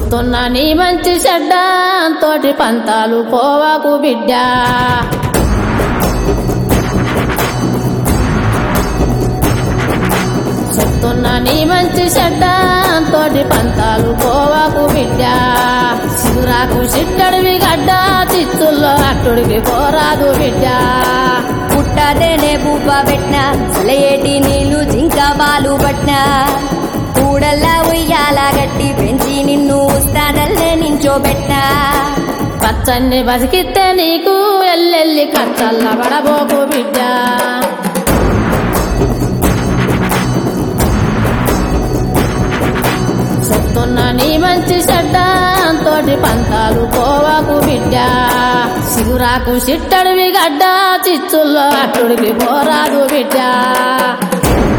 చెప్తున్నా నీ మంచి చెడ్డ తోటి పంతాలు పోవాకు బిడ్డ చెప్తున్నా నీ మంచి చెడ్డ తోటి పంతాలు పోవాకు బిడ్డ సిగురాకు సిట్టడివి గడ్డ చిత్తుల్లో అట్టుడికి పోరాదు బిడ్డ పుట్టదేనే బుబ్బ పెట్టిన సలయేటి నీళ్లు జింక బాలు పట్టిన కూడల్లా ఉయ్యాల గట్టి పెంచి నిన్ను ఉస్తాదల్లే నించోబెట్టిన పచ్చన్ని బతికితే నీకు ఎల్లెల్లి కచ్చల్ల పడబోకు బిడ్డ చెప్తున్నా నీ మంచి చెడ్డ తోటి పంతాలు పోవాకు బిడ్డ సిగురాకు సిట్టడివి గడ్డ చిచ్చుల్లో అట్టుడికి పోరాదు బిడ్డ